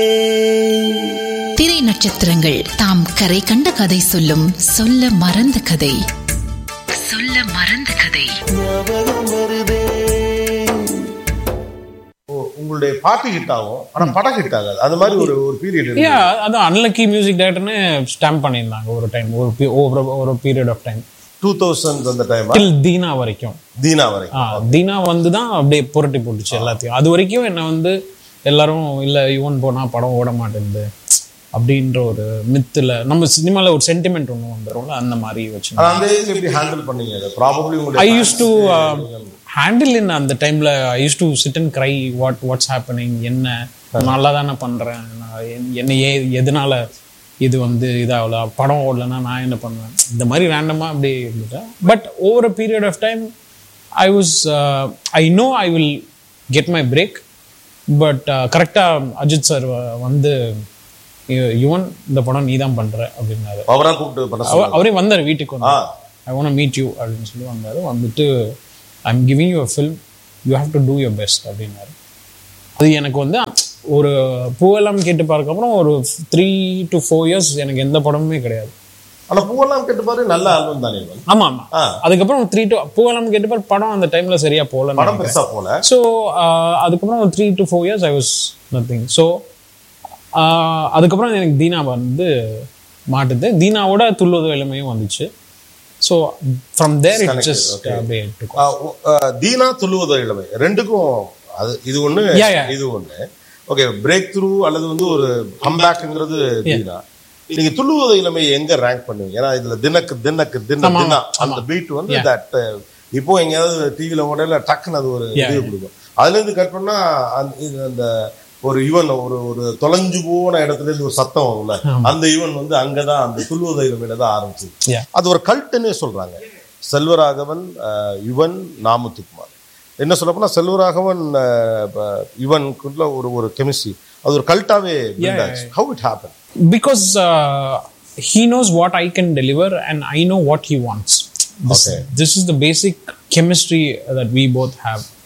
திரை நட்சத்திரங்கள் தாம் கரை கண்ட கதை சொல்லும் சொல்ல மறந்த கதை சொல்ல மறந்த கதை ஞாபகம் வருதே ஓ, உங்களுடைய பாட்டு ஹிட் ஆகும் ஆனா படம் ஹிட் ஆகாது அது மாதிரி ஒரு ஒரு பீரியட் யா அதான் அன்லக்கி மியூசிக் டைரக்டர்னு ஸ்டாம்ப் பண்ணியிருந்தாங்க ஒரு டைம் ஒரு pe- ஒரு ஒரு period of time two thousand அந்த டைம் டில் தீனா வரைக்கும் தீனா வரைக்கும் ஆ தீனா வந்து தான் அப்படியே புரட்டி போட்டுச்சு எல்லாத்தையும் அது வரைக்கும் என்ன வந்து எல்லாரும் இல்ல யுவன் போனா படம் ஓட மாட்டேங்குது அப்படின்ற ஒரு மித்துல நம்ம சினிமால ஒரு சென்டிமெண்ட் ஒன்று வந்துரும்ல அந்த மாதிரி வச்சு ஆனா அந்த ஏஜ் எப்படி ஹேண்டில் பண்ணீங்க ப்ராபப்ளி ஐ உங்களுடைய யூஸ் டு ஹேண்டில் இன் அந்த டைம்ல I use to sit and cry what what's happening என்ன நல்லா தானே பண்றேன் நான் என்- என்ன ஏ எதனால இது வந்து இதாகல படம் ஓடலன்னா நான் என்ன பண்ணுவேன் இந்த மாதிரி ரேண்டமா அப்படியே இருந்துட்டேன் but over a period of time I was I know I will get my break but கரெக்டாக அஜித் சார் வந்து "யு- யுவன் இந்த படம் நீ தான் பண்ற அப்படின்னாரு அவரா கூப்பிட்டு பண்ண அவ- சொன்னாங்க அவரே வந்தார் வீட்டுக்கு வந்து ஆ. ஐ வாண்ட் மீட் யூ அப்படின்னு சொல்லி வந்தார் வந்துட்டு I am giving you film you have to do your best அப்படின்னாரு அது எனக்கு வந்து ஒரு பூவெல்லாம் கேட்டு பார்க்கப்புறம் ஒரு த்ரீ டு ஃபோர் இயர்ஸ் எனக்கு எந்த படமுமே கிடையாது ஆனா பூவெல்லாம் கேட்டு பாரு நல்ல ஆல்பம் தானே இவன். ஆமா ஆமா ஆ. அதுக்கப்புறம் த்ரீ டு பூவெல்லாம் கேட்டு பார் படம் அந்த டைம்ல சரியா போகல படம் பெருசா போல ஸோ அதுக்கப்புறம் ஒரு three to four years I was nothing so அதுக்கப்புறம் எனக்கு தீனா வந்து மாட்டுது தீனாவோட துள்ளுவது இளமையும் வந்துச்சு so from there it just அப்படியே took off. ஆ, உ- ஆ, தீனா துள்ளுவதோ இளமை ரெண்டுக்கும் அது இது ஒண்ணு Yeah, yeah. இது ஒண்ணு ஓகே பிரேக் த்ரூ அல்லது வந்து ஒரு கம்பேக்ங்கிறது தீனா நீங்க துள்ளுவதோ இளமை எங்க ரேங்க் பண்ணுவீங்க ஏன்னா இதுல தினக்கு தினக்கு தின ஆமா, தினா ஆமா. அந்த பீட் வந்து Yeah. தட் இப்போ எங்கேயாவது டிவில உடனே டக்குன்னு அது ஒரு Yeah, இது கொடுக்கும் அதுல இருந்து கட் பண்ணா அந்த இது அந்த ஒரு யுவன் ஒரு ஒரு தொலைஞ்சு போன இடத்துல இருந்து ஒரு சத்தம் வரும்ல அந்த யுவன் வந்து அங்கதான் அந்த துள்ளுவதோ இளமையில தான் ஆரம்பிச்சது Yeah. அது ஒரு கல்ட்டுன்னே சொல்றாங்க செல்வராகவன் அஹ், யுவன் நாமுத்துக்குமார் என்ன சொல்ல போனா செல்வராகவன் அஹ், ப- யுவனுக்குள்ள ஒரு ஒரு கெமிஸ்ட்ரி அது ஒரு கல்ட்டாவே how it happen because uh, he knows what I can deliver and I know what he wants. This, Okay. this is the basic chemistry that we both have.